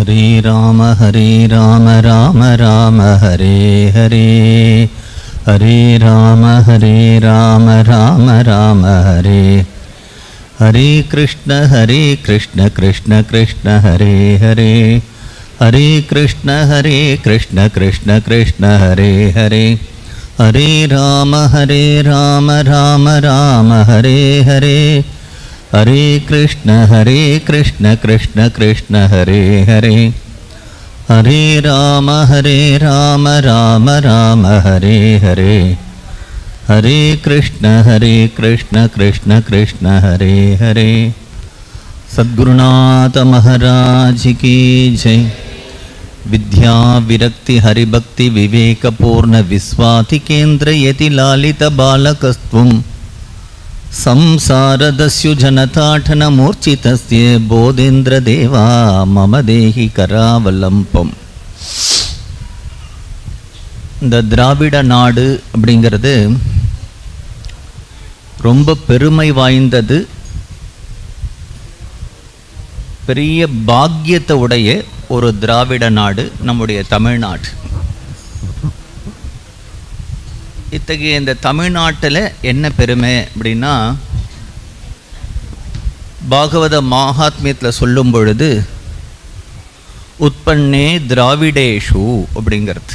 हरे राम हरे राम राम राम हरे हरे हरे राम हरे राम राम राम हरे हरे कृष्ण हरे कृष्ण कृष्ण कृष्ण हरे हरे हरे कृष्ण हरे कृष्ण कृष्ण कृष्ण हरे हरे हरे राम हरे राम राम राम हरे हरे हरे कृष्ण हरे कृष्ण कृष्ण कृष्ण हरे हरे हरे राम हरे राम राम राम हरे हरे हरे कृष्ण हरे कृष्ण कृष्ण कृष्ण हरे हरे सद्गुरुनाथ महाराज की जय विद्या विरक्ति हरिभक्ति विवेकपूर्ण विश्वाति केन्द्र यति लालित बालकस्त्वम् संसारदस्युजनताठनमूर्छितस्य बोधेन्द्रदेवा मम देहि கராவலம்பம் இந்த திராவிட நாடு அப்படிங்கிறது ரொம்ப பெருமை வாய்ந்தது பெரிய பாக்கியத்தை உடைய ஒரு திராவிட நாடு நம்முடைய தமிழ்நாடு இத்தகைய இந்த தமிழ்நாட்டில் என்ன பெருமை அப்படின்னா பாகவத மகாத்மியத்தில் சொல்லும் பொழுது உற்பன்னே திராவிடேஷு அப்படிங்கிறது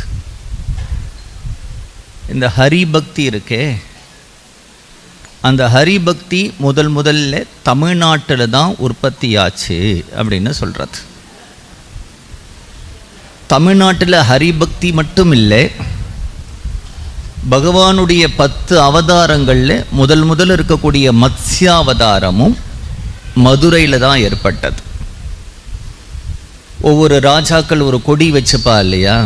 இந்த ஹரிபக்தி இருக்கே அந்த ஹரிபக்தி முதல் முதல்ல தமிழ்நாட்டில் தான் உற்பத்தியாச்சு அப்படின்னு சொல்கிறது தமிழ்நாட்டில் ஹரிபக்தி மட்டும் இல்லை பகவானுடைய பத்து அவதாரங்களில் முதல் முதல் இருக்கக்கூடிய மத்ஸ்யாவதாரமும் மதுரையில் தான் ஏற்பட்டது ஒவ்வொரு ராஜாக்கள் ஒரு கொடி வச்சுப்பா இல்லையா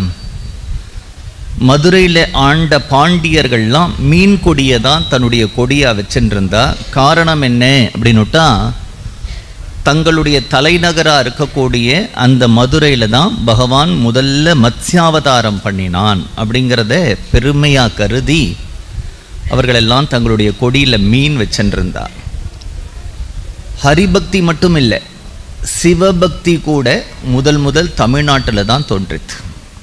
மதுரையில் ஆண்ட பாண்டியர்கள்லாம் மீன் கொடியை தான் தன்னுடைய கொடியாக வச்சுருந்தா காரணம் என்ன அப்படின்னுட்டா தங்களுடைய தலைநகராக இருக்கக்கூடிய அந்த மதுரையில் தான் பகவான் முதல்ல மத்ஸ்யாவதாரம் பண்ணினான் அப்படிங்கிறத பெருமையாக கருதி அவர்களெல்லாம் தங்களுடைய கொடியில் மீன் வச்சுருந்தா ஹரிபக்தி மட்டும் இல்லை சிவபக்தி கூட முதல் முதல் தமிழ்நாட்டில் தான் தோன்றித்து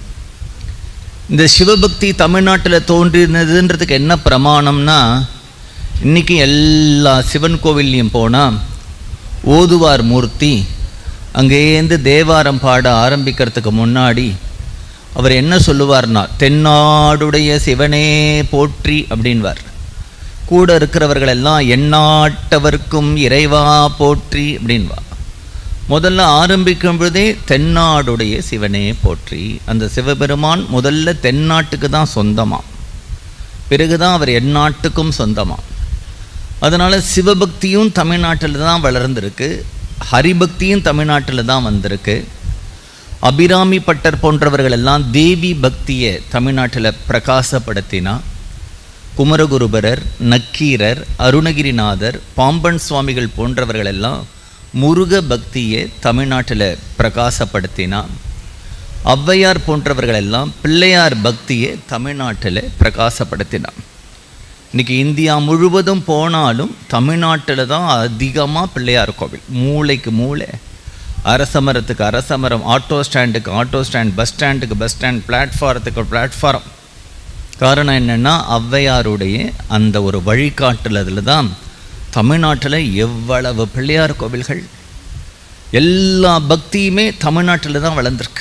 இந்த சிவபக்தி தமிழ்நாட்டில் தோன்றினதுன்றதுக்கு என்ன பிரமாணம்னா இன்றைக்கி எல்லா சிவன் கோவில்லையும் போனால் ஓதுவார் மூர்த்தி அங்கேருந்து தேவாரம் பாட ஆரம்பிக்கிறதுக்கு முன்னாடி அவர் என்ன சொல்லுவார்னா தென்னாடுடைய சிவனே போற்றி அப்படின்வார் கூட இருக்கிறவர்கள் எல்லாம் எண்ணாட்டவர்க்கும் இறைவா போற்றி அப்படின்வா முதல்ல ஆரம்பிக்கும் பொழுதே தென்னாடுடைய சிவனே போற்றி அந்த சிவபெருமான் முதல்ல தென்னாட்டுக்கு தான் சொந்தமா பிறகுதான் அவர் எந்நாட்டுக்கும் சொந்தமா அதனால் சிவபக்தியும் தமிழ்நாட்டில் தான் வளர்ந்துருக்கு ஹரிபக்தியும் தமிழ்நாட்டில் தான் வந்திருக்கு அபிராமி பட்டர் போன்றவர்கள் எல்லாம் தேவி பக்தியை தமிழ்நாட்டில் பிரகாசப்படுத்தினா குமரகுருபரர் நக்கீரர் அருணகிரிநாதர் பாம்பன் சுவாமிகள் போன்றவர்கள் எல்லாம் முருக பக்தியை தமிழ்நாட்டில் பிரகாசப்படுத்தினா ஔவையார் போன்றவர்கள் எல்லாம் பிள்ளையார் பக்தியை தமிழ்நாட்டில் பிரகாசப்படுத்தினான் இன்றைக்கி இந்தியா முழுவதும் போனாலும் தமிழ்நாட்டில் தான் அதிகமாக பிள்ளையார் கோவில் மூளைக்கு மூளை அரசமரத்துக்கு அரசமரம் ஆட்டோ ஸ்டாண்டுக்கு ஆட்டோ ஸ்டாண்ட் பஸ் ஸ்டாண்டுக்கு பஸ் ஸ்டாண்ட் பிளாட்ஃபாரத்துக்கு பிளாட்ஃபாரம் காரணம் என்னென்னா ஔவையாருடைய அந்த ஒரு வழிகாட்டுலதில் தான் தமிழ்நாட்டில் எவ்வளவு பிள்ளையார் கோவில்கள் எல்லா பக்தியுமே தமிழ்நாட்டில் தான் வளர்ந்துருக்கு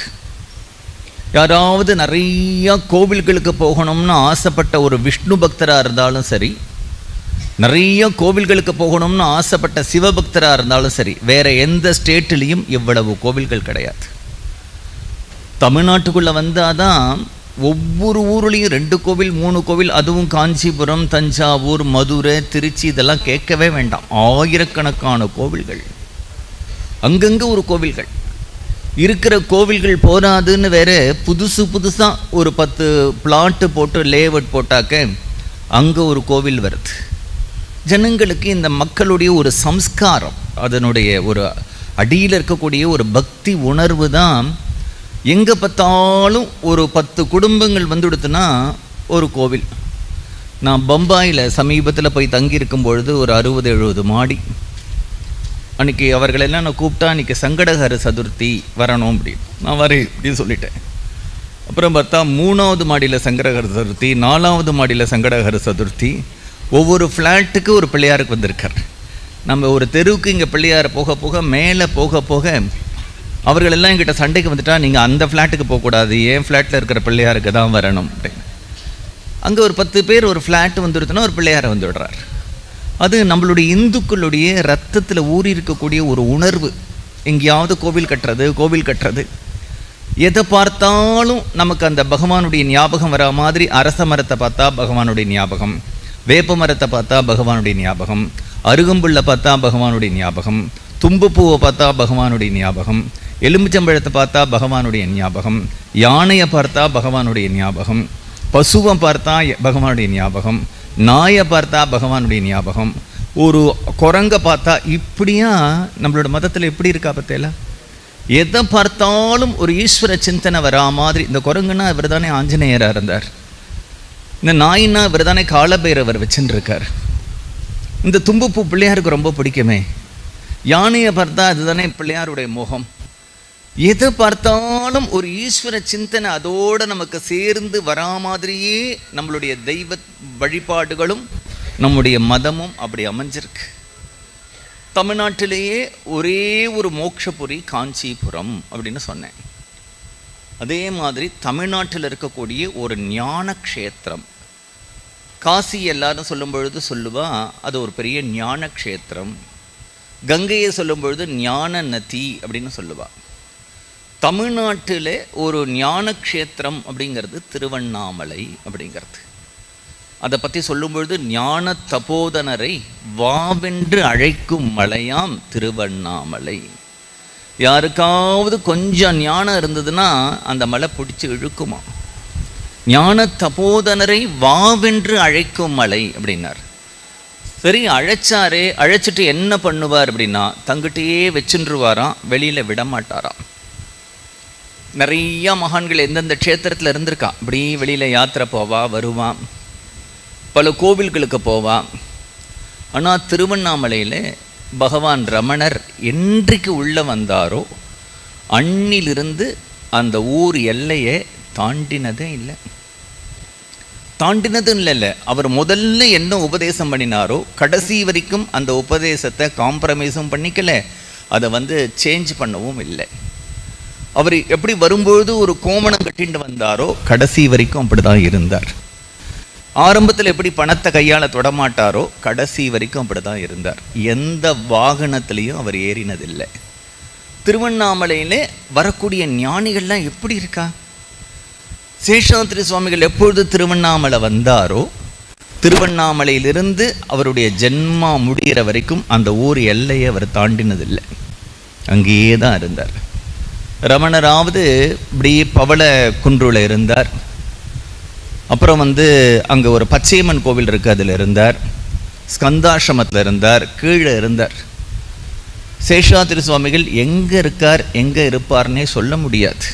யாராவது நிறையா கோவில்களுக்கு போகணும்னு ஆசைப்பட்ட ஒரு விஷ்ணு பக்தராக இருந்தாலும் சரி நிறைய கோவில்களுக்கு போகணும்னு ஆசைப்பட்ட சிவபக்தராக இருந்தாலும் சரி வேற எந்த ஸ்டேட்லேயும் இவ்வளவு கோவில்கள் கிடையாது தமிழ்நாட்டுக்குள்ளே வந்தால் தான் ஒவ்வொரு ஊர்லேயும் ரெண்டு கோவில் மூணு கோவில் அதுவும் காஞ்சிபுரம் தஞ்சாவூர் மதுரை திருச்சி இதெல்லாம் கேட்கவே வேண்டாம் ஆயிரக்கணக்கான கோவில்கள் அங்கங்கே ஒரு கோவில்கள் இருக்கிற கோவில்கள் போராதுன்னு வேற புதுசு புதுசாக ஒரு பத்து பிளாட்டு போட்டு லேஅவுட் போட்டாக்க அங்கே ஒரு கோவில் வருது ஜனங்களுக்கு இந்த மக்களுடைய ஒரு சம்ஸ்காரம் அதனுடைய ஒரு அடியில் இருக்கக்கூடிய ஒரு பக்தி உணர்வு தான் எங்கே பார்த்தாலும் ஒரு பத்து குடும்பங்கள் வந்துடுத்துனா ஒரு கோவில் நான் பம்பாயில் சமீபத்தில் போய் தங்கி இருக்கும் பொழுது ஒரு அறுபது எழுபது மாடி அன்னைக்கு அவர்களெல்லாம் நான் கூப்பிட்டா அன்றைக்கி சங்கடகர சதுர்த்தி வரணும் அப்படின்னு நான் வரேன் அப்படின்னு சொல்லிட்டேன் அப்புறம் பார்த்தா மூணாவது மாடியில் சங்கடகர சதுர்த்தி நாலாவது மாடியில் சங்கடகர சதுர்த்தி ஒவ்வொரு ஃப்ளாட்டுக்கு ஒரு பிள்ளையாருக்கு வந்திருக்கார் நம்ம ஒரு தெருவுக்கு இங்கே பிள்ளையார் போக போக மேலே போக போக அவர்கள் எல்லாம் எங்கிட்ட சண்டைக்கு வந்துட்டா நீங்கள் அந்த ஃப்ளாட்டுக்கு போகக்கூடாது என் ஃப்ளாட்டில் இருக்கிற பிள்ளையாருக்கு தான் வரணும் அப்படின்னு அங்கே ஒரு பத்து பேர் ஒரு ஃப்ளாட் வந்துடுதுன்னா ஒரு பிள்ளையாரை வந்து விடுறார் அது நம்மளுடைய இந்துக்களுடைய ரத்தத்தில் ஊறி இருக்கக்கூடிய ஒரு உணர்வு எங்கேயாவது கோவில் கட்டுறது கோவில் கட்டுறது எதை பார்த்தாலும் நமக்கு அந்த பகவானுடைய ஞாபகம் வர மாதிரி அரச மரத்தை பார்த்தா பகவானுடைய ஞாபகம் வேப்ப மரத்தை பார்த்தா பகவானுடைய ஞாபகம் அருகம்புல்லை பார்த்தா பகவானுடைய ஞாபகம் தும்புப்பூவை பார்த்தா பகவானுடைய ஞாபகம் எலுமிச்சம்பழத்தை பார்த்தா பகவானுடைய ஞாபகம் யானையை பார்த்தா பகவானுடைய ஞாபகம் பசுவை பார்த்தா பகவானுடைய ஞாபகம் நாயை பார்த்தா பகவானுடைய ஞாபகம் ஒரு குரங்கை பார்த்தா இப்படியா நம்மளோட மதத்தில் எப்படி இருக்கா பத்தேல எதை பார்த்தாலும் ஒரு ஈஸ்வர சிந்தனை வரா மாதிரி இந்த குரங்குன்னா இவர் தானே ஆஞ்சநேயராக இருந்தார் இந்த நாயின்னா இவர் தானே காலபைரவர் வச்சுன்னு இருக்கார் இந்த தும்புப்பூ பிள்ளையாருக்கு ரொம்ப பிடிக்குமே யானையை பார்த்தா அதுதானே பிள்ளையாருடைய முகம் எதை பார்த்தாலும் ஒரு ஈஸ்வர சிந்தனை அதோடு நமக்கு சேர்ந்து வரா மாதிரியே நம்மளுடைய தெய்வ வழிபாடுகளும் நம்முடைய மதமும் அப்படி அமைஞ்சிருக்கு தமிழ்நாட்டிலேயே ஒரே ஒரு மோட்சபுரி காஞ்சிபுரம் அப்படின்னு சொன்னேன் அதே மாதிரி தமிழ்நாட்டில் இருக்கக்கூடிய ஒரு ஞான க்ஷேத்திரம் காசி எல்லாரும் சொல்லும் பொழுது சொல்லுவா அது ஒரு பெரிய ஞான க்ஷேத்திரம் கங்கையை சொல்லும் பொழுது ஞான நதி அப்படின்னு சொல்லுவா தமிழ்நாட்டில் ஒரு ஞான க்ஷேத்திரம் அப்படிங்கிறது திருவண்ணாமலை அப்படிங்கிறது அதை பற்றி சொல்லும் பொழுது ஞான தபோதனரை வாவென்று அழைக்கும் மலையாம் திருவண்ணாமலை யாருக்காவது கொஞ்சம் ஞானம் இருந்ததுன்னா அந்த மலை பிடிச்சி இழுக்குமா ஞான தபோதனரை வாவென்று அழைக்கும் மலை அப்படின்னார் சரி அழைச்சாரே அழைச்சிட்டு என்ன பண்ணுவார் அப்படின்னா தங்கிட்டே வச்சுருவாராம் வெளியில் விட மாட்டாராம் நிறைய மகான்கள் எந்தெந்த க்ஷேத்திரத்தில் இருந்திருக்கா இப்படி வெளியில் யாத்திரை போவா வருவான் பல கோவில்களுக்கு போவான் ஆனால் திருவண்ணாமலையில் பகவான் ரமணர் என்றைக்கு உள்ளே வந்தாரோ அண்ணிலிருந்து அந்த ஊர் எல்லையை தாண்டினதே இல்லை தாண்டினதும் இல்லை இல்லை அவர் முதல்ல என்ன உபதேசம் பண்ணினாரோ கடைசி வரைக்கும் அந்த உபதேசத்தை காம்ப்ரமைஸும் பண்ணிக்கல அதை வந்து சேஞ்ச் பண்ணவும் இல்லை அவர் எப்படி வரும்பொழுது ஒரு கோமணம் கட்டிட்டு வந்தாரோ கடைசி வரைக்கும் அப்படி தான் இருந்தார் ஆரம்பத்தில் எப்படி பணத்தை கையால் தொடமாட்டாரோ கடைசி வரைக்கும் அப்படி தான் இருந்தார் எந்த வாகனத்திலையும் அவர் ஏறினதில்லை திருவண்ணாமலையிலே வரக்கூடிய ஞானிகள்லாம் எப்படி இருக்கா சேஷாத்திரி சுவாமிகள் எப்பொழுது திருவண்ணாமலை வந்தாரோ திருவண்ணாமலையிலிருந்து அவருடைய ஜென்மா முடிகிற வரைக்கும் அந்த ஊர் எல்லையை அவர் தாண்டினதில்லை அங்கேயே தான் இருந்தார் ரமணராவது இப்படி பவள குன்றுல இருந்தார் அப்புறம் வந்து அங்கே ஒரு பச்சையம்மன் கோவில் இருக்குது அதில் இருந்தார் ஸ்கந்தாசிரமத்தில் இருந்தார் கீழே இருந்தார் சேஷாத்திரி சுவாமிகள் எங்கே இருக்கார் எங்கே இருப்பார்னே சொல்ல முடியாது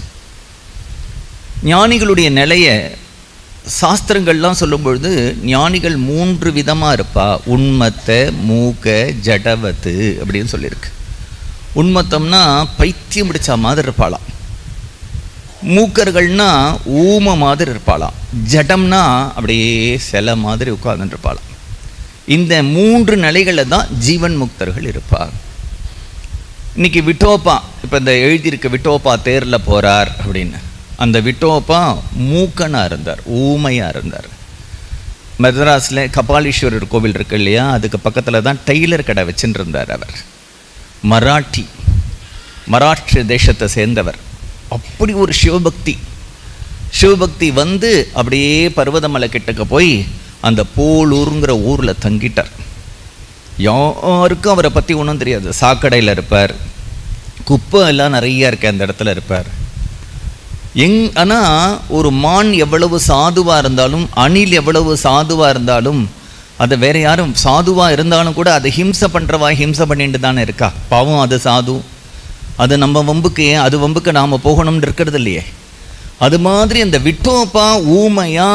ஞானிகளுடைய நிலையை சாஸ்திரங்கள்லாம் சொல்லும் பொழுது ஞானிகள் மூன்று விதமாக இருப்பா உண்மத்தை மூக்க ஜடவத்து அப்படின்னு சொல்லியிருக்கு உண்மத்தம்னா பைத்தியம் பிடிச்ச மாதிரி இருப்பாளாம் மூக்கர்கள்னா ஊம மாதிரி இருப்பாளாம் ஜடம்னா அப்படியே சில மாதிரி உட்கார்ந்துட்டு இருப்பாளாம் இந்த மூன்று நிலைகளில் தான் ஜீவன் முக்தர்கள் இருப்பார் இன்னைக்கு விட்டோப்பா இப்போ இந்த எழுதியிருக்க விட்டோப்பா தேரில் போகிறார் அப்படின்னு அந்த விட்டோப்பா மூக்கனாக இருந்தார் ஊமையாக இருந்தார் மெட்ராஸில் கபாலீஸ்வரர் கோவில் இருக்கு இல்லையா அதுக்கு பக்கத்தில் தான் டெய்லர் கடை வச்சுட்டு இருந்தார் அவர் மராட்டி மராஷ்டிர தேசத்தை சேர்ந்தவர் அப்படி ஒரு சிவபக்தி சிவபக்தி வந்து அப்படியே பர்வதமலை கிட்டக்க போய் அந்த போலூருங்கிற ஊரில் தங்கிட்டார் யாருக்கும் அவரை பற்றி ஒன்றும் தெரியாது சாக்கடையில் இருப்பார் குப்பை எல்லாம் நிறைய இருக்கு அந்த இடத்துல இருப்பார் எங் ஆனால் ஒரு மான் எவ்வளவு சாதுவாக இருந்தாலும் அணில் எவ்வளவு சாதுவாக இருந்தாலும் அதை வேற யாரும் சாதுவாக இருந்தாலும் கூட அதை ஹிம்சை பண்ணுறவா ஹிம்சை பண்ணிட்டு தானே இருக்கா பாவம் அது சாது அது நம்ம வம்புக்கு ஏன் அது வம்புக்கு நாம் போகணும்னு இருக்கிறது இல்லையே அது மாதிரி அந்த விட்டோப்பா ஊமையா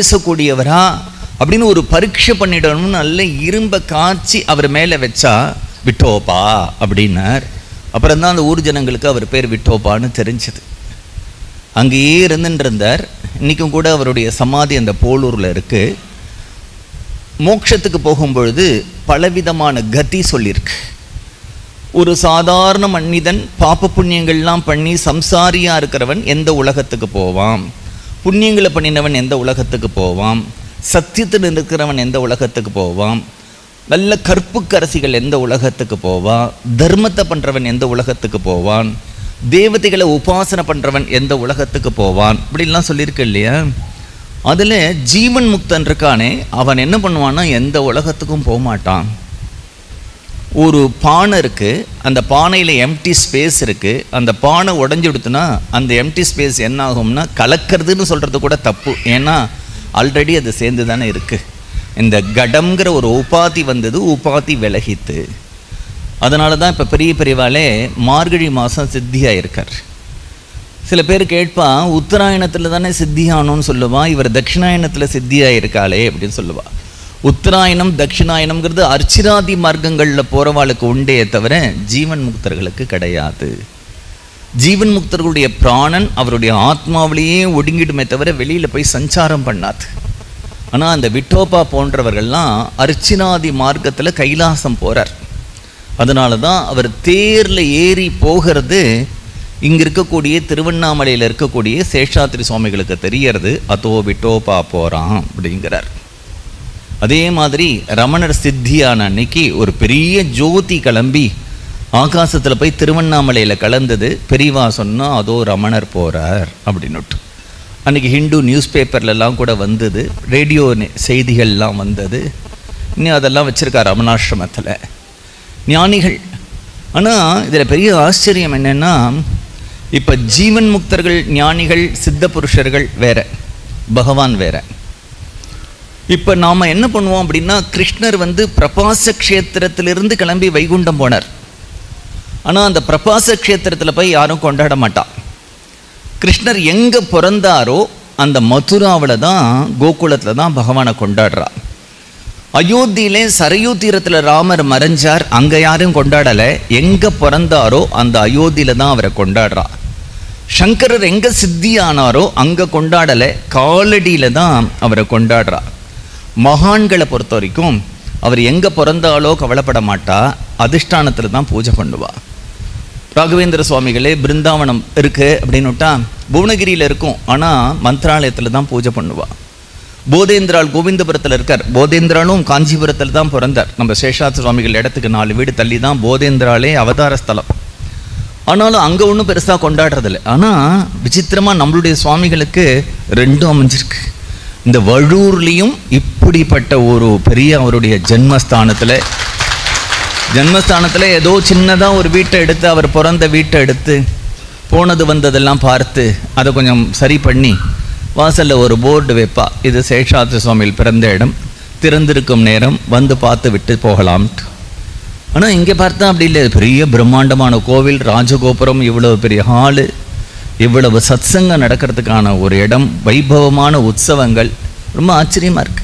பேசக்கூடியவரா அப்படின்னு ஒரு பரீட்சை பண்ணிடணும்னு நல்ல இரும்பை காய்ச்சி அவர் மேலே வச்சா விட்டோபா அப்படின்னார் அப்புறம் தான் அந்த ஊர் ஜனங்களுக்கு அவர் பேர் விட்டோபான்னு தெரிஞ்சது அங்கேயே இருந்துட்டு இருந்தார் இன்றைக்கும் கூட அவருடைய சமாதி அந்த போலூரில் இருக்குது மோட்சத்துக்கு போகும்பொழுது பலவிதமான கதி சொல்லியிருக்கு ஒரு சாதாரண மனிதன் பாப்ப புண்ணியங்கள்லாம் பண்ணி சம்சாரியா இருக்கிறவன் எந்த உலகத்துக்கு போவான் புண்ணியங்களை பண்ணினவன் எந்த உலகத்துக்கு போவான் சத்தியத்தில் இருக்கிறவன் எந்த உலகத்துக்கு போவான் நல்ல கற்புக்கரசிகள் எந்த உலகத்துக்கு போவான் தர்மத்தை பண்றவன் எந்த உலகத்துக்கு போவான் தேவதைகளை உபாசனை பண்றவன் எந்த உலகத்துக்கு போவான் இப்படிலாம் சொல்லியிருக்கு இல்லையா அதில் ஜீவன் முக்தன் இருக்கானே அவன் என்ன பண்ணுவான்னா எந்த உலகத்துக்கும் போக மாட்டான் ஒரு பானை இருக்குது அந்த பானையில் எம்டி ஸ்பேஸ் இருக்குது அந்த பானை உடஞ்சி விடுத்துனா அந்த எம்டி ஸ்பேஸ் என்ன ஆகும்னா கலக்கிறதுன்னு சொல்கிறது கூட தப்பு ஏன்னா ஆல்ரெடி அது சேர்ந்து தானே இருக்குது இந்த கடம்ங்கிற ஒரு உபாதி வந்தது உபாதி விலகித்து அதனால தான் இப்போ பெரிய பெரியவாளே மார்கழி மாதம் சித்தியாக இருக்கார் சில பேர் கேட்பான் உத்தராயணத்தில் தானே சித்தியானோன்னு சொல்லுவான் இவர் தட்சிணாயணத்தில் சித்தியாக இருக்காளே அப்படின்னு சொல்லுவாள் உத்தராயணம் தட்சிணாயணம்ங்கிறது அர்ச்சிராதி மார்க்கங்களில் போகிறவாளுக்கு உண்டே தவிர ஜீவன் முக்தர்களுக்கு கிடையாது ஜீவன் முக்தர்களுடைய பிராணன் அவருடைய ஆத்மாவிலேயே ஒடுங்கிடுமே தவிர வெளியில் போய் சஞ்சாரம் பண்ணாது ஆனால் அந்த விட்டோபா போன்றவர்கள்லாம் அர்ச்சினாதி மார்க்கத்தில் கைலாசம் போகிறார் அதனால தான் அவர் தேரில் ஏறி போகிறது இங்கே இருக்கக்கூடிய திருவண்ணாமலையில் இருக்கக்கூடிய சேஷாத்திரி சுவாமிகளுக்கு தெரியறது அதோ விட்டோபா போகிறான் அப்படிங்கிறார் அதே மாதிரி ரமணர் சித்தியான அன்னைக்கு ஒரு பெரிய ஜோதி கிளம்பி ஆகாசத்தில் போய் திருவண்ணாமலையில் கலந்தது பெரியவா சொன்னால் அதோ ரமணர் போகிறார் அப்படின்னுட்டு அன்றைக்கி ஹிந்து நியூஸ் பேப்பர்லலாம் கூட வந்தது ரேடியோ செய்திகள்லாம் வந்தது இன்னும் அதெல்லாம் வச்சுருக்கார் ரமணாசிரமத்தில் ஞானிகள் ஆனால் இதில் பெரிய ஆச்சரியம் என்னென்னா இப்போ ஜீவன் முக்தர்கள் ஞானிகள் சித்த புருஷர்கள் வேற பகவான் வேற இப்போ நாம் என்ன பண்ணுவோம் அப்படின்னா கிருஷ்ணர் வந்து பிரபாச க்ஷேத்திரத்திலிருந்து கிளம்பி வைகுண்டம் போனார் ஆனால் அந்த பிரபாச க்ஷேத்திரத்தில் போய் யாரும் கொண்டாட மாட்டான் கிருஷ்ணர் எங்கே பிறந்தாரோ அந்த மதுராவில் தான் கோகுலத்தில் தான் பகவானை கொண்டாடுறா அயோத்தியிலே சரையூ தீரத்தில் ராமர் மறைஞ்சார் அங்கே யாரும் கொண்டாடலை எங்கே பிறந்தாரோ அந்த அயோத்தியில் தான் அவரை கொண்டாடுறா சங்கரர் எங்கே சித்தி ஆனாரோ அங்கே கொண்டாடலை காலடியில் தான் அவரை கொண்டாடுறா மகான்களை பொறுத்த வரைக்கும் அவர் எங்கே பிறந்தாலோ கவலைப்பட மாட்டா அதிஷ்டானத்தில் தான் பூஜை பண்ணுவா ராகவேந்திர சுவாமிகளே பிருந்தாவனம் இருக்கு அப்படின்னுட்டா புவனகிரியில் இருக்கும் ஆனால் மந்த்ராலயத்தில் தான் பூஜை பண்ணுவா போதேந்திரால் கோவிந்தபுரத்தில் இருக்கார் போதேந்திராலும் காஞ்சிபுரத்தில் தான் பிறந்தார் நம்ம சேஷாத் சுவாமிகள் இடத்துக்கு நாலு வீடு தள்ளி தான் போதேந்திராலே அவதார ஸ்தலம் ஆனாலும் அங்கே ஒன்றும் பெருசாக கொண்டாடுறதில்ல ஆனால் விசித்திரமாக நம்மளுடைய சுவாமிகளுக்கு ரெண்டும் அமைஞ்சிருக்கு இந்த வழூர்லேயும் இப்படிப்பட்ட ஒரு பெரிய அவருடைய ஜென்மஸ்தானத்தில் ஜென்மஸ்தானத்தில் ஏதோ சின்னதாக ஒரு வீட்டை எடுத்து அவர் பிறந்த வீட்டை எடுத்து போனது வந்ததெல்லாம் பார்த்து அதை கொஞ்சம் சரி பண்ணி வாசலில் ஒரு போர்டு வைப்பா இது சேஷாத்திர சுவாமியில் பிறந்த இடம் திறந்திருக்கும் நேரம் வந்து பார்த்து விட்டு போகலாம்ட்டு ஆனால் இங்கே பார்த்தா அப்படி இல்லை பெரிய பிரம்மாண்டமான கோவில் ராஜகோபுரம் இவ்வளவு பெரிய ஹாலு இவ்வளவு சத்சங்கம் நடக்கிறதுக்கான ஒரு இடம் வைபவமான உற்சவங்கள் ரொம்ப ஆச்சரியமாக இருக்கு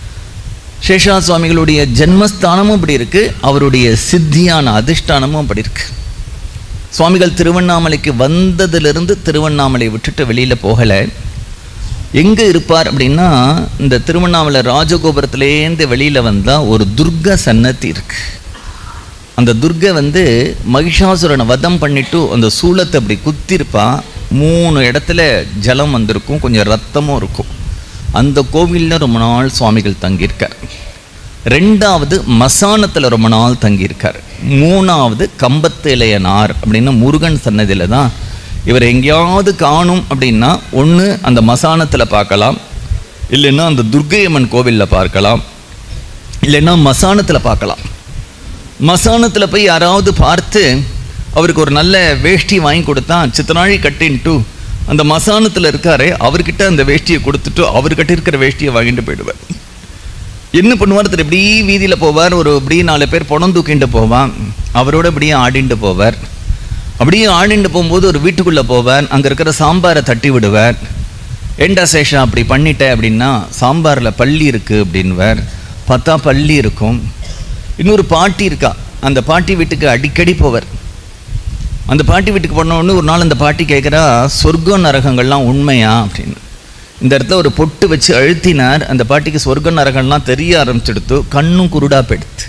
சேஷா சுவாமிகளுடைய ஜென்மஸ்தானமும் அப்படி இருக்கு அவருடைய சித்தியான அதிஷ்டானமும் அப்படி இருக்கு சுவாமிகள் திருவண்ணாமலைக்கு வந்ததிலிருந்து திருவண்ணாமலை விட்டுட்டு வெளியில் போகலை எங்கே இருப்பார் அப்படின்னா இந்த திருவண்ணாமலை ராஜகோபுரத்துலேருந்து வெளியில் வந்தால் ஒரு துர்க சன்னதி இருக்கு அந்த துர்கை வந்து மகிஷாசுரனை வதம் பண்ணிட்டு அந்த சூளத்தை அப்படி குத்திருப்பா மூணு இடத்துல ஜலம் வந்திருக்கும் கொஞ்சம் ரத்தமும் இருக்கும் அந்த கோவிலில் ரொம்ப நாள் சுவாமிகள் தங்கியிருக்கார் ரெண்டாவது மசானத்தில் ரொம்ப நாள் தங்கியிருக்கார் மூணாவது கம்பத்து இளையனார் அப்படின்னு முருகன் சன்னதியில் தான் இவர் எங்கேயாவது காணும் அப்படின்னா ஒன்று அந்த மசானத்தில் பார்க்கலாம் இல்லைன்னா அந்த துர்க்கையம்மன் கோவிலில் பார்க்கலாம் இல்லைன்னா மசானத்தில் பார்க்கலாம் மசானத்தில் போய் யாராவது பார்த்து அவருக்கு ஒரு நல்ல வேஷ்டி வாங்கி கொடுத்தா சித்தனாழி கட்டின்ட்டு அந்த மசானத்தில் இருக்காரே அவர்கிட்ட அந்த வேஷ்டியை கொடுத்துட்டு அவர் கட்டியிருக்கிற வேஷ்டியை வாங்கிட்டு போயிடுவார் என்ன பண்ணுவார் திரு இப்படி வீதியில் போவார் ஒரு இப்படி நாலு பேர் பணம் தூக்கிட்டு போவான் அவரோட இப்படியே ஆடிண்டு போவார் அப்படியே ஆடிண்டு போகும்போது ஒரு வீட்டுக்குள்ளே போவார் அங்கே இருக்கிற சாம்பாரை தட்டி விடுவார் ஏண்டா சேஷா அப்படி பண்ணிட்டேன் அப்படின்னா சாம்பாரில் பள்ளி இருக்குது அப்படின்வார் பார்த்தா பள்ளி இருக்கும் இன்னொரு பாட்டி இருக்கா அந்த பாட்டி வீட்டுக்கு அடிக்கடி போவார் அந்த பாட்டி வீட்டுக்கு போன உடனே ஒரு நாள் அந்த பாட்டி கேட்குறா சொர்க்கம் நரகங்கள்லாம் உண்மையா அப்படின்னு இந்த இடத்துல ஒரு பொட்டு வச்சு அழுத்தினார் அந்த பாட்டிக்கு சொர்க்க நரகம்லாம் தெரிய ஆரம்பிச்செடுத்து கண்ணும் குருடா போயிடுத்து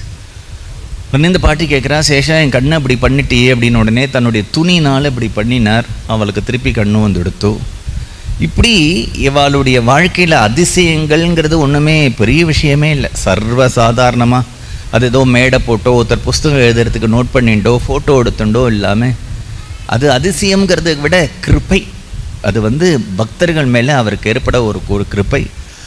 உடனே இந்த பாட்டி கேட்குறா சேஷா என் கண்ணை இப்படி பண்ணிட்டியே அப்படின்னு உடனே தன்னுடைய துணினால் இப்படி பண்ணினார் அவளுக்கு திருப்பி கண்ணு வந்து எடுத்து இப்படி இவாளுடைய வாழ்க்கையில் அதிசயங்கள்ங்கிறது ஒன்றுமே பெரிய விஷயமே இல்லை சர்வ சாதாரணமாக அது ஏதோ மேடை போட்டோ ஒருத்தர் புஸ்தகம் எழுதுறதுக்கு நோட் பண்ணிண்டோ ஃபோட்டோ எடுத்துண்டோ இல்லாமல் அது அதிசயம்ங்கிறத விட கிருப்பை அது வந்து பக்தர்கள் மேலே அவருக்கு ஏற்பட ஒரு ஒரு கிருப்பை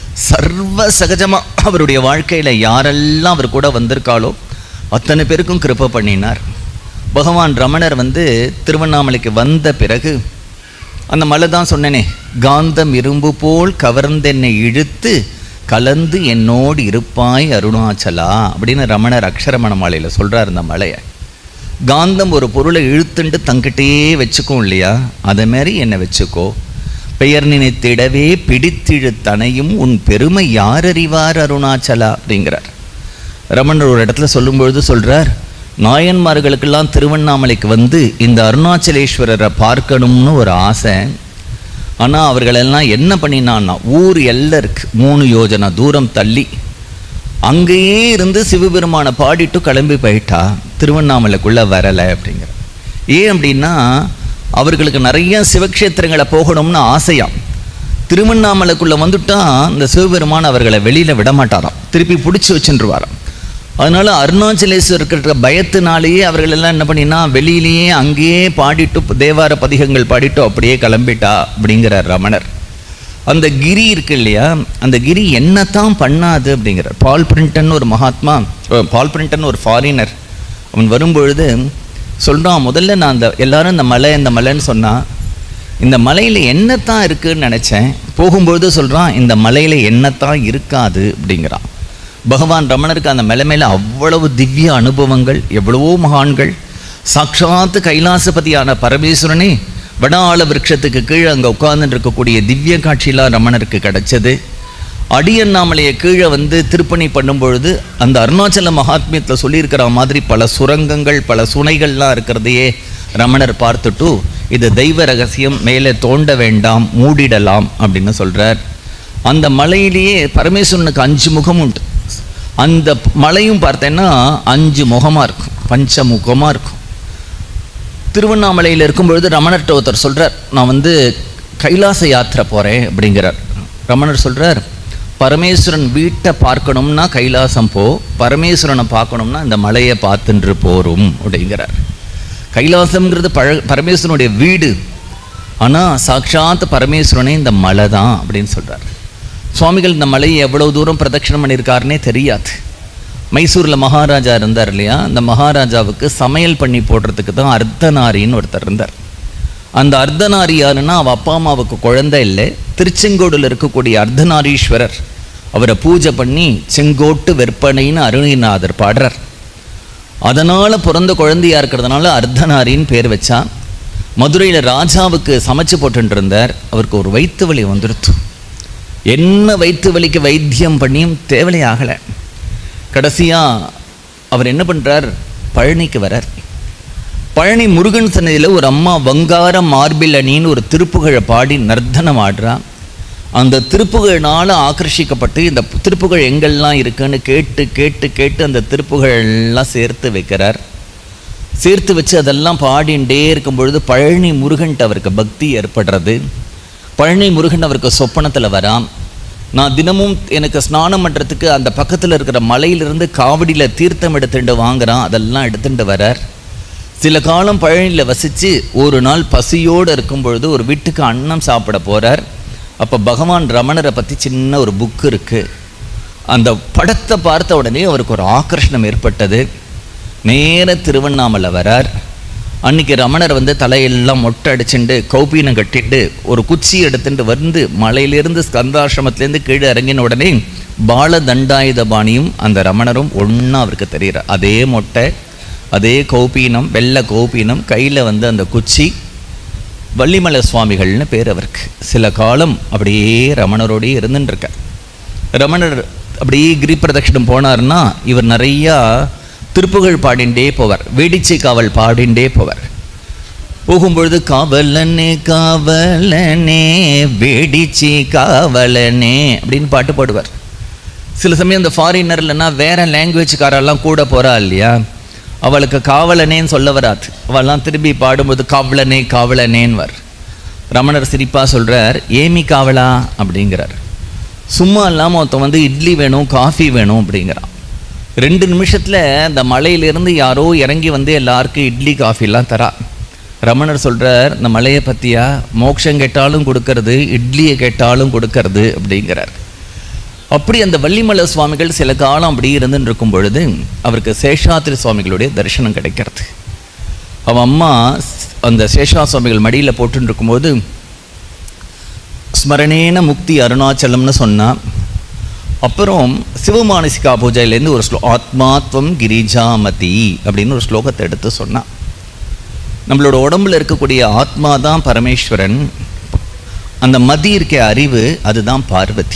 சர்வ சகஜமாக அவருடைய வாழ்க்கையில் யாரெல்லாம் அவர் கூட வந்திருக்காளோ அத்தனை பேருக்கும் கிருப்பை பண்ணினார் பகவான் ரமணர் வந்து திருவண்ணாமலைக்கு வந்த பிறகு அந்த மலை தான் சொன்னேனே காந்தம் இரும்பு போல் கவர்ந்தென்னை இழுத்து கலந்து என்னோடு இருப்பாய் அருணாச்சலா அப்படின்னு ரமணர் அக்ஷரமண மாலையில் சொல்கிறார் இந்த மலையை காந்தம் ஒரு பொருளை இழுத்துண்டு தங்கிட்டே வச்சுக்கும் இல்லையா அதை மாதிரி என்னை வச்சுக்கோ பெயர் நினைத்திடவே பிடித்திழுத்தனையும் உன் பெருமை யார் அறிவார் அருணாச்சலா அப்படிங்கிறார் ரமணர் ஒரு இடத்துல சொல்லும்பொழுது சொல்றார் நாயன்மார்களுக்கெல்லாம் திருவண்ணாமலைக்கு வந்து இந்த அருணாச்சலேஸ்வரரை பார்க்கணும்னு ஒரு ஆசை ஆனால் அவர்களெல்லாம் என்ன பண்ணினான்னா ஊர் எல்லருக்கு மூணு யோஜனை தூரம் தள்ளி அங்கேயே இருந்து சிவபெருமானை பாடிட்டு கிளம்பி போயிட்டா திருவண்ணாமலைக்குள்ளே வரலை அப்படிங்கிற ஏன் அப்படின்னா அவர்களுக்கு நிறைய சிவக்ஷேத்திரங்களை போகணும்னு ஆசையாம் திருவண்ணாமலைக்குள்ளே வந்துட்டா இந்த சிவபெருமான் அவர்களை வெளியில் விட மாட்டாராம் திருப்பி பிடிச்சி வச்சுருவாராம் அதனால அருணாச்சலேஸ்வரர் இருக்கிற பயத்தினாலேயே அவர்கள் எல்லாம் என்ன பண்ணினா வெளியிலேயே அங்கேயே பாடிட்டு தேவார பதிகங்கள் பாடிட்டு அப்படியே கிளம்பிட்டா அப்படிங்கிறார் ரமணர் அந்த கிரி இருக்கு இல்லையா அந்த கிரி என்னத்தான் பண்ணாது அப்படிங்கிறார் பால் பிரிண்டன் ஒரு மகாத்மா அஹ், பால் பிரிண்டன் ஒரு ஃபாரினர் அவன் வரும்பொழுது சொல்றான் முதல்ல நான் அந்த எல்லாரும் இந்த மலை இந்த மலைன்னு சொன்னா இந்த மலையில் என்னத்தான் இருக்குன்னு நினச்சேன் போகும்பொழுது சொல்கிறான் இந்த மலையில் என்னத்தான் இருக்காது அப்படிங்கிறான் பகவான் ரமணருக்கு அந்த மலை மேல அவ்வளவு திவ்ய அனுபவங்கள் எவ்வளவோ மகான்கள் சாட்சாத்து கைலாசபதியான பரமேஸ்வரனே வடாள விருட்சத்துக்கு கீழே அங்கே உட்கார்ந்துட்டு இருக்கக்கூடிய திவ்ய காட்சியெல்லாம் ரமணருக்கு கிடைச்சது அடியண்ணாமலையை கீழே வந்து திருப்பணி பண்ணும்பொழுது அந்த அருணாச்சல மகாத்மியத்தில் சொல்லியிருக்கிற மாதிரி பல சுரங்கங்கள் பல சுனைகள்லாம் இருக்கிறதையே ரமணர் பார்த்துட்டு இது தெய்வ ரகசியம் மேலே தோண்ட வேண்டாம் மூடிடலாம் அப்படின்னு சொல்றார் அந்த மலையிலேயே பரமேஸ்வரனுக்கு அஞ்சு முகம் உண்டு அந்த மலையும் பார்த்தேன்னா அஞ்சு முகமாக இருக்கும் பஞ்சமுகமாக இருக்கும் திருவண்ணாமலையில் இருக்கும்பொழுது ரமணர்கிட்ட ஒருத்தர் சொல்கிறார் நான் வந்து கைலாச யாத்திரை போகிறேன் அப்படிங்கிறார் ரமணர் சொல்கிறார் பரமேஸ்வரன் வீட்டை பார்க்கணும்னா கைலாசம் போ பரமேஸ்வரனை பார்க்கணும்னா இந்த மலையை பார்த்துன்று போரும் அப்படிங்கிறார் கைலாசம்ங்கிறது பழ பரமேஸ்வரனுடைய வீடு ஆனால் சாட்சாத் பரமேஸ்வரனே இந்த மலை தான் அப்படின்னு சொல்கிறார் சுவாமிகள் இந்த மலையை எவ்வளவு தூரம் பிரதட்சணம் பண்ணியிருக்காருன்னே தெரியாது மைசூரில் மகாராஜா இருந்தார் இல்லையா அந்த மகாராஜாவுக்கு சமையல் பண்ணி போடுறதுக்கு தான் அர்த்தநாரின்னு ஒருத்தர் இருந்தார் அந்த அர்த்தநாரி யாருன்னா அவள் அப்பா அம்மாவுக்கு குழந்தை இல்லை திருச்செங்கோடில் இருக்கக்கூடிய அர்த்தநாரீஸ்வரர் அவரை பூஜை பண்ணி செங்கோட்டு வெற்பனைன்னு அருணிநாதர் பாடுறார் அதனால் பிறந்த குழந்தையா இருக்கிறதுனால அர்த்தநாரின்னு பேர் வச்சா மதுரையில் ராஜாவுக்கு சமைச்சு போட்டுட்டு இருந்தார் அவருக்கு ஒரு வயிற்று வலி வந்துடுத்து என்ன வயிற்று வலிக்கு வைத்தியம் பண்ணியும் தேவலை ஆகலை கடைசியாக அவர் என்ன பண்ணுறார் பழனிக்கு வரார் பழனி முருகன் சன்னதியில் ஒரு அம்மா வங்கார மார்பில் அணின்னு ஒரு திருப்புகழை பாடி நர்த்தனம் ஆடுறா அந்த திருப்புகழ்னால ஆக்கர்ஷிக்கப்பட்டு இந்த திருப்புகழ் எங்கெல்லாம் இருக்குன்னு கேட்டு கேட்டு கேட்டு அந்த திருப்புகழெல்லாம் சேர்த்து வைக்கிறார் சேர்த்து வச்சு அதெல்லாம் பாடிண்டே இருக்கும் பொழுது பழனி முருகன்ட்டு அவருக்கு பக்தி ஏற்படுறது பழனி முருகன் அவருக்கு சொப்பனத்தில் வரான் நான் தினமும் எனக்கு ஸ்நானம் பண்ணுறதுக்கு அந்த பக்கத்தில் இருக்கிற மலையிலிருந்து காவடியில் தீர்த்தம் எடுத்துட்டு வாங்குறான் அதெல்லாம் எடுத்துட்டு வரார் சில காலம் பழனியில் வசித்து ஒரு நாள் பசியோடு இருக்கும் பொழுது ஒரு வீட்டுக்கு அன்னம் சாப்பிட போகிறார் அப்போ பகவான் ரமணரை பற்றி சின்ன ஒரு புக்கு இருக்குது அந்த படத்தை பார்த்த உடனே அவருக்கு ஒரு ஆக்கர்ஷணம் ஏற்பட்டது நேர திருவண்ணாமலை வரார் அன்னைக்கு ரமணர் வந்து தலையெல்லாம் மொட்டை அடிச்சுண்டு கௌபீனம் கட்டிட்டு ஒரு குச்சி எடுத்துட்டு வந்து மலையிலிருந்து ஸ்கந்தாசிரமத்திலேருந்து கீழே இறங்கின உடனே பால தண்டாயுதபாணியும் அந்த ரமணரும் ஒன்றா அவருக்கு தெரியுற அதே மொட்டை அதே கௌபீனம் வெள்ளை கௌபீனம் கையில் வந்து அந்த குச்சி வள்ளிமலை சுவாமிகள்னு பேர் அவருக்கு சில காலம் அப்படியே ரமணரோடயே இருந்துட்டு இருக்கார் ரமணர் அப்படியே கிரி பிரதட்சிணம் போனார்னா இவர் நிறையா திருப்புகழ் பாடிண்டே போவார் வேடிச்சை காவல் பாடிண்டே போவார் போகும்பொழுது காவலனே காவலனே வேடிச்சி காவலனே அப்படின்னு பாட்டு பாடுவார் சில சமயம் இந்த ஃபாரினர் இல்லைன்னா வேற லாங்குவேஜ்காரெல்லாம் கூட போறா இல்லையா அவளுக்கு காவலனேன்னு சொல்ல வராது அவெல்லாம் திரும்பி பாடும்போது காவலனே காவலனேன்வர் ரமணர் சிரிப்பா சொல்றார் ஏமி காவலா அப்படிங்கிறார் சும்மா இல்லாமல் ஒருத்தன் வந்து இட்லி வேணும் காஃபி வேணும் அப்படிங்கிறான் ரெண்டு நிமிஷத்தில் அந்த மலையிலிருந்து யாரோ இறங்கி வந்து எல்லாருக்கும் இட்லி காஃபிலாம் தரா ரமணர் சொல்றார் இந்த மலையை பற்றியா மோட்சம் கேட்டாலும் கொடுக்கறது இட்லியை கேட்டாலும் கொடுக்கறது அப்படிங்கிறார் அப்படி அந்த வள்ளிமலை சுவாமிகள் சில காலம் அப்படி இருந்துன்னு இருக்கும் பொழுது அவருக்கு சேஷாத்திரி சுவாமிகளுடைய தரிசனம் கிடைக்கிறது அவன் அம்மா அந்த சேஷா சுவாமிகள் மடியில் போட்டுன்னு இருக்கும்போது ஸ்மரணேன முக்தி அருணாச்சலம்னு சொன்னா அப்புறம் சிவமானசிகா பூஜையிலேருந்து ஒரு ஸ்லோ ஆத்மாத்வம் கிரிஜாமதி அப்படின்னு ஒரு ஸ்லோகத்தை எடுத்து சொன்னான் நம்மளோட உடம்புல இருக்கக்கூடிய ஆத்மா தான் பரமேஸ்வரன் அந்த மதி இருக்க அறிவு அதுதான் பார்வதி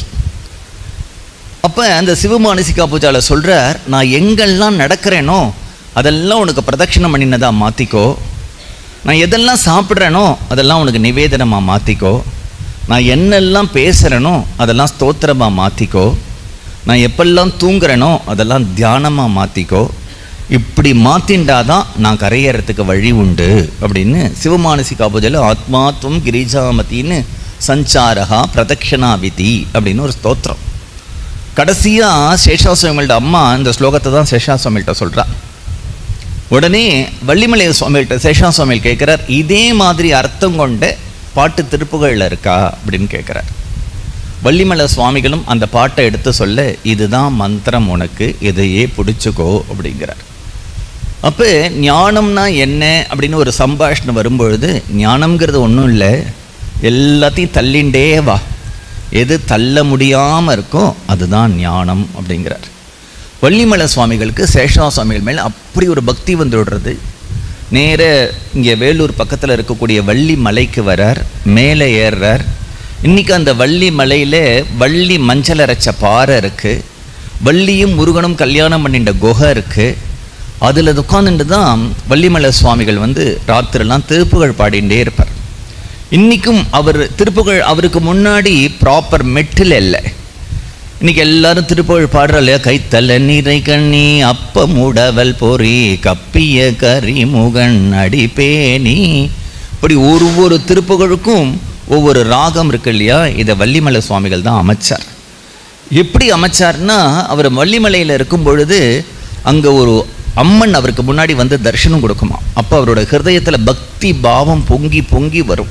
அப்போ அந்த சிவமானசிகா பூஜாவில் சொல்கிறார் நான் எங்கெல்லாம் நடக்கிறேனோ அதெல்லாம் உனக்கு பிரதட்சிணம் பண்ணினதா மாற்றிக்கோ நான் எதெல்லாம் சாப்பிட்றேனோ அதெல்லாம் உனக்கு நிவேதனமாக மாற்றிக்கோ நான் என்னெல்லாம் பேசுகிறேனோ அதெல்லாம் ஸ்தோத்திரமாக மாற்றிக்கோ நான் எப்பெல்லாம் தூங்குறேனோ அதெல்லாம் தியானமாக மாற்றிக்கோ இப்படி மாற்றிண்டாதான் நான் கரையேறதுக்கு வழி உண்டு அப்படின்னு சிவமானசிகா பூஜையில் ஆத்மாத்வம் கிரிஜாமத்தின்னு சஞ்சாரகா பிரதக்ஷணா விதி அப்படின்னு ஒரு ஸ்தோத்திரம் கடைசியாக சேஷாசுவாமியோட அம்மா இந்த ஸ்லோகத்தை தான் சேஷாசுவாமிகிட்ட சொல்கிறா உடனே வள்ளிமலை சுவாமிகிட்ட சேஷா சுவாமிகள் கேட்குறார் இதே மாதிரி அர்த்தம் கொண்ட பாட்டு திருப்புகழில் இருக்கா அப்படின்னு கேட்குறார் வள்ளிமலை சுவாமிகளும் அந்த பாட்டை எடுத்து சொல்ல இதுதான் மந்திரம் உனக்கு இதையே பிடிச்சிக்கோ அப்படிங்கிறார் அப்போ ஞானம்னா என்ன அப்படின்னு ஒரு சம்பாஷணம் வரும்பொழுது ஞானம்ங்கிறது ஒன்றும் இல்லை எல்லாத்தையும் தள்ளிண்டே வா எது தள்ள முடியாமல் இருக்கோ அதுதான் ஞானம் அப்படிங்கிறார் வள்ளிமலை சுவாமிகளுக்கு சேஷா சுவாமிகள் மேலே அப்படி ஒரு பக்தி வந்து விடுறது நேர இங்கே வேலூர் பக்கத்தில் இருக்கக்கூடிய வள்ளி மலைக்கு வரார் மேலே ஏறுறார் இன்னைக்கு அந்த வள்ளி மலையில் வள்ளி மஞ்சள் அரைச்ச பாறை இருக்குது வள்ளியும் முருகனும் கல்யாணம் பண்ணிட்ட குகை இருக்குது அதில் உட்காந்துட்டு தான் வள்ளிமலை சுவாமிகள் வந்து ராத்திரிலாம் திருப்புகழ் பாடிண்டே இருப்பார் இன்றைக்கும் அவர் திருப்புகழ் அவருக்கு முன்னாடி ப்ராப்பர் மெட்டில் இல்லை இன்னைக்கு எல்லாரும் திருப்புகழ் பாடுறா இல்லையா கைத்தல நீரை கண்ணி அப்ப மூடவல் பொறி கப்பிய கரிமுகன் அடிப்பேனி இப்படி ஒரு ஒரு திருப்புகழுக்கும் ஒவ்வொரு ராகம் இருக்கு இல்லையா இதை வள்ளிமலை சுவாமிகள் தான் அமைச்சார் எப்படி அமைச்சார்னா அவர் வள்ளிமலையில் இருக்கும் பொழுது அங்கே ஒரு அம்மன் அவருக்கு முன்னாடி வந்து தரிசனம் கொடுக்குமா அப்போ அவரோட ஹிருதயத்தில் பக்தி பாவம் பொங்கி பொங்கி வரும்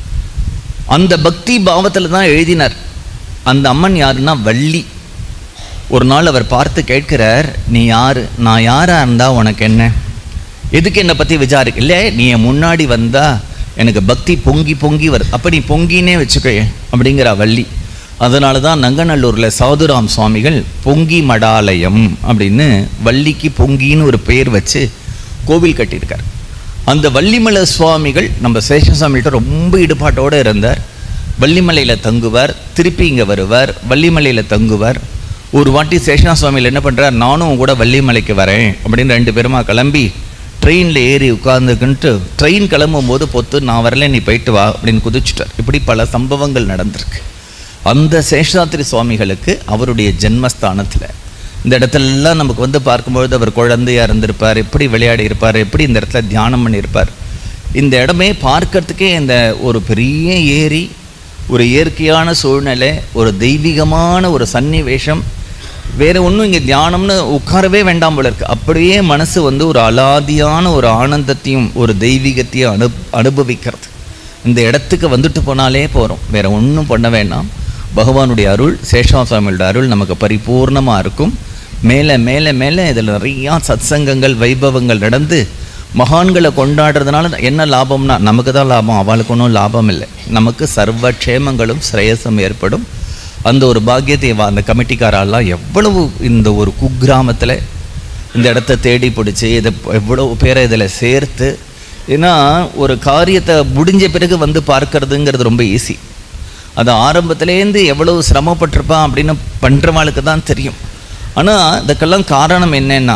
அந்த பக்தி பாவத்தில் தான் எழுதினார் அந்த அம்மன் யாருன்னா வள்ளி ஒரு நாள் அவர் பார்த்து கேட்கிறார் நீ யார் நான் யாராக இருந்தால் உனக்கு என்ன எதுக்கு என்னை பற்றி விசாரிக்க இல்லை நீ என் முன்னாடி வந்தா எனக்கு பக்தி பொங்கி பொங்கி வருது அப்போ நீ பொங்கினே வச்சுக்க அப்படிங்கிற வள்ளி அதனால தான் நங்கநல்லூரில் சாதுராம் சுவாமிகள் பொங்கி மடாலயம் அப்படின்னு வள்ளிக்கு பொங்கின்னு ஒரு பெயர் வச்சு கோவில் கட்டியிருக்கார் அந்த வள்ளிமலை சுவாமிகள் நம்ம சேஷசாமிகிட்ட ரொம்ப ஈடுபாட்டோடு இருந்தார் வள்ளிமலையில் தங்குவார் திருப்பி இங்கே வருவார் வள்ளிமலையில் தங்குவார் ஒரு வாட்டி சேஷனா சுவாமிகள் என்ன பண்ணுறார் நானும் உன் கூட வள்ளிமலைக்கு வரேன் அப்படின்னு ரெண்டு பேருமா கிளம்பி ட்ரெயினில் ஏறி உட்காந்துக்கிட்டு ட்ரெயின் கிளம்பும் போது பொத்து நான் வரல நீ போயிட்டு வா அப்படின்னு குதிச்சுட்டார் இப்படி பல சம்பவங்கள் நடந்திருக்கு அந்த சேஷாத்திரி சுவாமிகளுக்கு அவருடைய ஜென்மஸ்தானத்தில் இந்த இடத்துலலாம் நமக்கு வந்து பார்க்கும்பொழுது அவர் குழந்தையா இருந்திருப்பார் எப்படி விளையாடி இருப்பார் எப்படி இந்த இடத்துல தியானம் பண்ணியிருப்பார் இந்த இடமே பார்க்கறதுக்கே இந்த ஒரு பெரிய ஏரி ஒரு இயற்கையான சூழ்நிலை ஒரு தெய்வீகமான ஒரு சன்னிவேஷம் வேற ஒன்றும் இங்கே தியானம்னு உட்காரவே வேண்டாம் போல இருக்கு அப்படியே மனசு வந்து ஒரு அலாதியான ஒரு ஆனந்தத்தையும் ஒரு தெய்வீகத்தையும் அனு அனுபவிக்கிறது இந்த இடத்துக்கு வந்துட்டு போனாலே போகிறோம் வேற ஒன்றும் பண்ண வேண்டாம் பகவானுடைய அருள் சேஷா சுவாமியோட அருள் நமக்கு பரிபூர்ணமாக இருக்கும் மேலே மேலே மேலே இதில் நிறையா சத்சங்கங்கள் வைபவங்கள் நடந்து மகான்களை கொண்டாடுறதுனால என்ன லாபம்னா நமக்கு தான் லாபம் அவளுக்கு ஒன்றும் லாபம் இல்லை நமக்கு சர்வ க்ஷேமங்களும் ஸ்ரேயஸும் ஏற்படும் அந்த ஒரு பாக்கியத்தை வா- அந்த கமிட்டிக்காரெல்லாம் எவ்வளவு இந்த ஒரு குக்கிராமத்தில் இந்த இடத்த தேடி பிடிச்சி இதை எவ்வளவு பேரை இதில் சேர்த்து ஏன்னா ஒரு காரியத்தை முடிஞ்ச பிறகு வந்து பார்க்கறதுங்கிறது ரொம்ப ஈஸி அது ஆரம்பத்துலேருந்து எவ்வளவு சிரமப்பட்டிருப்பான் அப்படின்னு பண்ணுறவாளுக்கு தான் தெரியும் ஆனால் இதுக்கெல்லாம் காரணம் என்னன்னா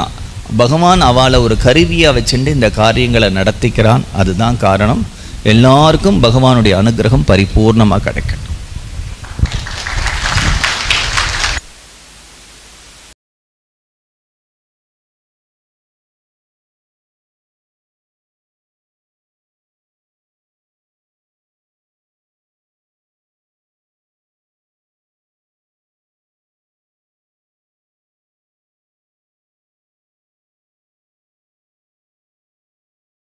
பகவான் அவளை ஒரு கருவியாக வச்சுட்டு இந்த காரியங்களை நடத்திக்கிறான் அதுதான் காரணம் எல்லாருக்கும் பகவானுடைய அனுகிரகம் பரிபூர்ணமாக கிடைக்கட்டும்